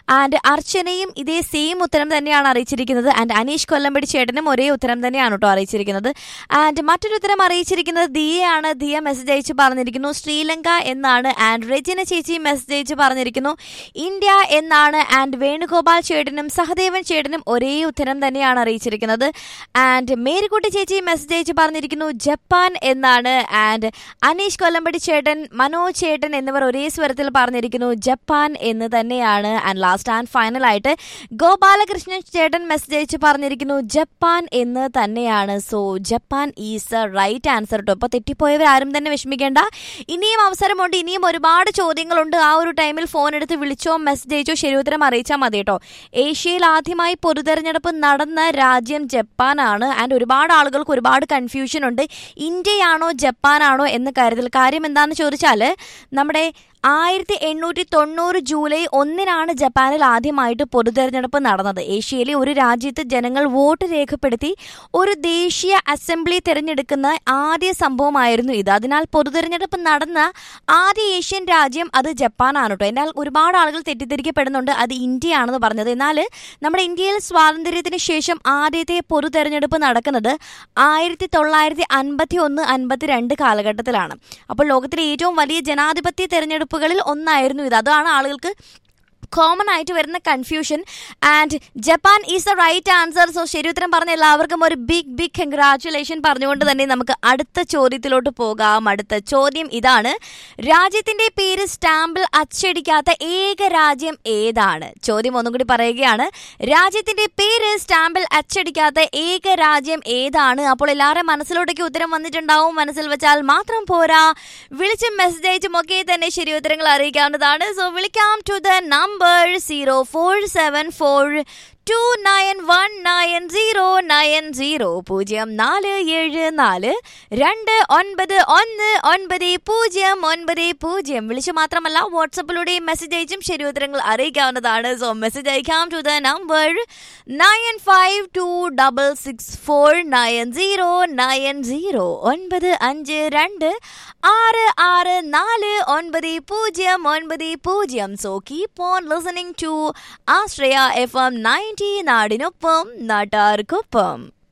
and അർച്ചനയും ഇതേ same ഉത്തരം തന്നെയാണ് അറിയിച്ചിരിക്കുന്നത് ആൻഡ് അനീഷ് കൊല്ലമ്പടി ചേട്ടനും ഒരേ ഉത്തരം തന്നെയാണ് കേട്ടോ അറിയിച്ചിരിക്കുന്നത് ആൻഡ് മറ്റൊരു ഉത്തരം അറിയിച്ചിരിക്കുന്നത് ദിയയാണ് ദിയ മെസ്സേജ് അയച്ച് പറഞ്ഞിരിക്കുന്നു ശ്രീലങ്ക എന്നാണ് ആൻഡ് റെജിന ചേച്ചി മെസ്സേജ് അയച്ച് പറഞ്ഞിരിക്കുന്നു ഇന്ത്യ എന്നാണ് ആൻഡ് വേണുഗോപാൽ ചേട്ടനും സഹദേവൻ ചേട്ടനും ഒരേ ഉത്തരം തന്നെയാണ് അറിയിച്ചിരിക്കുന്നത് ആൻഡ് മേരിക്കുട്ടി ചേച്ചി മെസ്സേജ് അയച്ച് പറഞ്ഞിരിക്കുന്നു ജപ്പാൻ എന്നാണ് ആൻഡ് അനീഷ് കൊല്ലമ്പടി ചേട്ടൻ മനോജ് ചേട്ടൻ എന്നിവർ ഒരേ സ്വരത്തിൽ പറഞ്ഞിരിക്കുന്നു ജപ്പാൻ എന്ന് തന്നെയാണ് ആൻഡ് ലാസ്റ്റ് ആൻഡ് ഫൈനൽ ആയിട്ട് ഗോപാലകൃഷ്ണൻ ചേട്ടൻ മെസ്സേജ് അയച്ച് പറഞ്ഞിരിക്കുന്നു ജപ്പാൻ എന്ന് തന്നെയാണ് so Japan is right answer കേട്ടോ അപ്പോൾ തെറ്റിപ്പോയവർ ആരും തന്നെ വിഷമിക്കേണ്ട ഇനിയും അവസരമുണ്ട് ഇനിയും ഒരുപാട് ചോദ്യങ്ങളുണ്ട് ആ ഒരു ടൈമിൽ ഫോൺ എടുത്ത് വിളിച്ചോ മെസ്സേജ് അയച്ചോ ശരി ഉത്തരം അറിയിച്ചാൽ മതി കേട്ടോ ഏഷ്യയിൽ ആദ്യമായി പൊതുതെരഞ്ഞെടുപ്പ് നടന്ന രാജ്യം ജപ്പാനാണ് ആൻഡ് ഒരുപാട് ആളുകൾക്ക് ഒരുപാട് കൺഫ്യൂഷൻ ഉണ്ട് ഇന്ത്യയാണോ ജപ്പാനാണോ എന്ന് കരുതൽ കാര്യം എന്താണെന്ന് ചോദിച്ചാൽ നമ്മുടെ ആയിരത്തി എണ്ണൂറ്റി തൊണ്ണൂറ് ജൂലൈ ഒന്നിനാണ് ജപ്പാനിൽ ആദ്യമായിട്ട് പൊതുതെരഞ്ഞെടുപ്പ് നടന്നത് ഏഷ്യയിലെ ഒരു രാജ്യത്ത് ജനങ്ങൾ വോട്ട് രേഖപ്പെടുത്തി ഒരു ദേശീയ അസംബ്ലി തിരഞ്ഞെടുക്കുന്ന ആദ്യ സംഭവമായിരുന്നു ഇത് അതിനാൽ പൊതുതെരഞ്ഞെടുപ്പ് നടന്ന ആദ്യ ഏഷ്യൻ രാജ്യം അത് ജപ്പാനാണ് കേട്ടോ എന്നാൽ ഒരുപാട് ആളുകൾ തെറ്റിദ്ധരിക്കപ്പെടുന്നുണ്ട് അത് ഇന്ത്യയാണെന്ന് പറഞ്ഞത് എന്നാൽ നമ്മുടെ ഇന്ത്യയിൽ സ്വാതന്ത്ര്യത്തിന് ശേഷം ആദ്യത്തെ പൊതു തെരഞ്ഞെടുപ്പ് നടക്കുന്നത് ആയിരത്തി തൊള്ളായിരത്തി അൻപത്തി ഒന്ന് അൻപത്തിരണ്ട് കാലഘട്ടത്തിലാണ് അപ്പോൾ ലോകത്തിലെ ഏറ്റവും വലിയ ജനാധിപത്യ തെരഞ്ഞെടുപ്പുകളിൽ ഒന്നായിരുന്നു ഇത് അതാണ് ആളുകൾക്ക് കോമൺ ആയിട്ട് വരുന്ന confusion and Japan is the right answer so ശരി ഉത്തരം പറഞ്ഞ എല്ലാവർക്കും ഒരു ബിഗ് ബിഗ് കൺഗ്രാറ്റുലേഷൻ പറഞ്ഞുകൊണ്ട് തന്നെ നമുക്ക് അടുത്ത ചോദ്യത്തിലോട്ട് പോകാം അടുത്ത ചോദ്യം ഇതാണ് രാജ്യത്തിന്റെ പേര് സ്റ്റാമ്പിൽ അച്ചടിക്കാത്ത ഏക രാജ്യം ഏതാണ് ചോദ്യം ഒന്നും കൂടി പറയുകയാണ് രാജ്യത്തിന്റെ പേര് സ്റ്റാമ്പിൽ അച്ചടിക്കാത്ത ഏക രാജ്യം ഏതാണ് അപ്പോൾ എല്ലാവരും മനസ്സിലോട്ടേക്ക് ഉത്തരം വന്നിട്ടുണ്ടാവും മനസ്സിൽ വെച്ചാൽ മാത്രം പോരാ വിളിച്ചും മെസ്സേജ് അയച്ചും ഒക്കെ തന്നെ ശരി ഉത്തരങ്ങൾ അറിയിക്കാവുന്നതാണ് സോ വിളിക്കാം to the number zero four seven four two nine one nine zero nine zero പൂജ്യം നാല് ഏഴ് നാല് രണ്ട് ഒൻപത് ഒന്ന് ഒൻപത് പൂജ്യം ഒൻപത് പൂജ്യം വിളിച്ചു മാത്രമല്ല വാട്സപ്പിലൂടെയും മെസ്സേജ് അയച്ചും ശരി ഉത്തരങ്ങൾ അറിയിക്കാവുന്നതാണ് സോ മെസ്സേജ് അയക്കാം to the number nine five two double six four nine zero nine zero ഒൻപത് അഞ്ച് രണ്ട് ആറ് ആറ് നാല് ഒൻപത് പൂജ്യം ഒൻപത് പൂജ്യം so keep on listening to Ashraya F M ninety നാടിനൊപ്പം നാട്ടാർക്കൊപ്പം